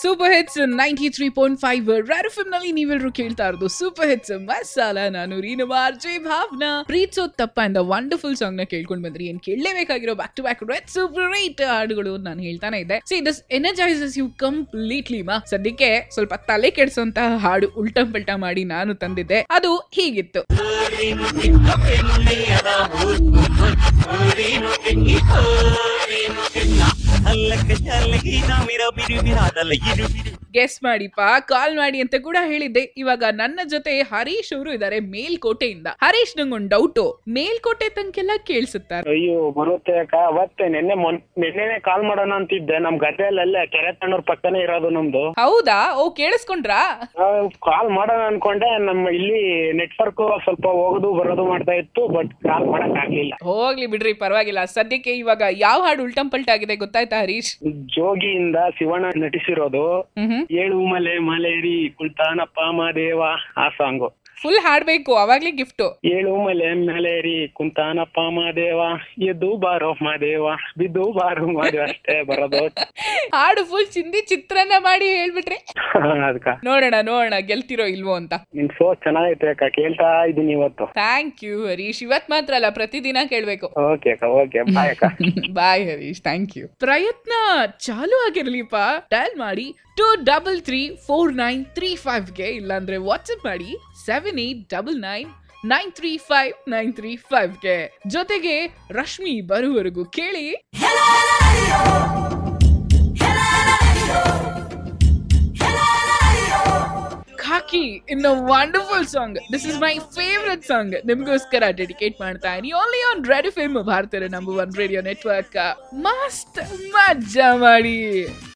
super hits ninety three point five red F ನಲ್ಲಿ ನೀವೆಲ್ಲರೂ ಕೇಳ್ತಾ ಇರೋದು ಸೂಪರ್ ಹಿಟ್ಸ್ ಮಸಾಲ ನಾನು ರೀನವಾ ಜೈ ಭಾವನಾ ಪ್ರೀತ್ಸೋ ತಪ್ಪ ಇಂದ ವಂಡರ್ಫುಲ್ ಸಾಂಗ್ ನ ಕೇಳ್ಕೊಂಡ್ ಬಂದ್ರಿ ಏನ್ ಕೇಳಲೇಬೇಕಾಗಿರೋ back to back red super right ಹಾಡುಗಳು ನಾನು ಹೇಳ್ತಾನೆ ಇದ್ದೆ see this energizes you completely ಮಾ ಸದ್ಯಕ್ಕೆ ಸ್ವಲ್ಪ ತಲೆ ಕೆಡಿಸುವಂತಹ ಹಾಡು ಉಲ್ಟಾ ಪಲ್ಟಾ ಮಾಡಿ ನಾನು ತಂದಿದ್ದೆ ಅದು ಹೀಗಿತ್ತು ಗೆಸ್ ಮಾಡಿಪ್ಪ ಕಾಲ್ ಮಾಡಿ ಅಂತ ಕೂಡ ಹೇಳಿದ್ದೆ ಇವಾಗ ನನ್ನ ಜೊತೆ ಹರೀಶ್ ಅವರು ಇದಾರೆ ಮೇಲ್ಕೋಟೆಯಿಂದ ಹರೀಶ್ ನಂಗೊಂದು ಡೌಟು ಮೇಲ್ಕೋಟೆ ತನಕೆಲ್ಲ ಕೇಳಿಸುತ್ತಾರೆ ಅಯ್ಯೋ ಬರುತ್ತೆ ಅಕ್ಕ ಅವತ್ತೆ ನಿನ್ನೆ ಮೊನ್ ನಿನ್ನೆನೆ ಕಾಲ್ ಮಾಡೋಣ ಅಂತಿದ್ದೆ ನಮ್ ಗದ್ದೆಯಲ್ಲೇ ಕೆರೆ ತಣ್ಣೂರ್ ಪಕ್ಕನೇ ಇರೋದು ನಮ್ದು ಹೌದಾ ಓ ಕೇಳಿಸ್ಕೊಂಡ್ರಾ ಕಾಲ್ ಮಾಡೋಣ ಅನ್ಕೊಂಡೆ ನಮ್ಮ ಇಲ್ಲಿ ನೆಟ್ವರ್ಕ್ ಸ್ವಲ್ಪ ಹೋಗೋದು ಬರೋದು ಮಾಡ್ತಾ ಇತ್ತು ಬಟ್ ಕಾಲ್ ಮಾಡಕ್ ಆಗ್ಲಿಲ್ಲ ಹೋಗ್ಲಿ ಬಿಡ್ರಿ ಪರವಾಗಿಲ್ಲ ಸದ್ಯಕ್ಕೆ ಇವಾಗ ಯಾವ ಹಾಡು ಉಲ್ಟಂ ಪಲ್ಟ ಆಗಿದೆ ಗೊತ್ತಾಯ್ತಾ ಹರೀಶ್ ಜೋಗಿಯಿಂದ ಶಿವಣ್ಣ ನಟಿಸಿರೋದು ಹ್ಮ್ ಏಳು ಮಲೆ ಮಲೇರಿ ಕುಳ್ತಾನಪ್ಪ ಮಾದೇವ ಆ ಸಾಂಗು ಫುಲ್ ಹಾಡ್ಬೇಕು ಅವಾಗ್ಲೇ ಗಿಫ್ಟ್ ಏಳು ಮಲೆ ಮಲೇರಿ ಕುಂತಾನಪ್ಪ ಮಾದೇವ ಎದ್ದು ಬಾರೋ ಮಾದೇವ ಬಿದ್ದು ಬಾರೋ ಮಾದೇವ ಅಷ್ಟೇ ಬರೋದು ಹಾಡು ಫುಲ್ ಚಿಂದಿ ಚಿತ್ರಾನ್ನ ಮಾಡಿ ಹೇಳ್ಬಿಟ್ರಿ ಅದಕ್ಕ ನೋಡೋಣ ನೋಡೋಣ ಗೆಲ್ತಿರೋ ಇಲ್ವೋ ಅಂತ ನಿನ್ ಶೋ ಚೆನ್ನಾಗೈತೆ ಅಕ್ಕ ಕೇಳ್ತಾ ಇದೀನಿ ಇವತ್ತು ಥ್ಯಾಂಕ್ ಯು ಹರೀಶ್ ಇವತ್ ಮಾತ್ರ ಅಲ್ಲ ಪ್ರತಿದಿನ ಕೇಳ್ಬೇಕು ಓಕೆ ಅಕ್ಕ ಓಕೆ ಬಾಯ್ ಅಕ್ಕ ಬಾಯ್ ಹರೀಶ್ ಥ್ಯಾಂಕ್ ಯು ಪ್ರಯತ್ನ ಚಾಲು ಆಗಿರ್ಲಿಪ್ಪ ಡಯಲ್ ಮಾಡಿ two double three four nine three ಫೈವ್ಗೆ ಇಲ್ಲಾಂದ್ರೆ ವಾಟ್ಸ್ಆಪ್ ಮಾಡಿ seven eight double nine nine three five nine three ಫೈವ್ಗೆ ಜೊತೆಗೆ ರಶ್ಮಿ ಬರುವವರೆಗೂ ಕೇಳಿ Khaki in a wonderful song this is my favourite song ನಿಮ್ಗೋಸ್ಕರ ಡೆಡಿಕೇಟ್ ಮಾಡ್ತಾ ಇದೀನಿ ಓನ್ಲಿ ಆನ್ ರೆಡಿ ಫೇಮ್ ಭಾರತದ ನಂಬರ್ ಒನ್ ರೇಡಿಯೋ ನೆಟ್ವರ್ಕ್ ಮಸ್ತ್ ಮಜ್ಜಾ ಮಾಡಿ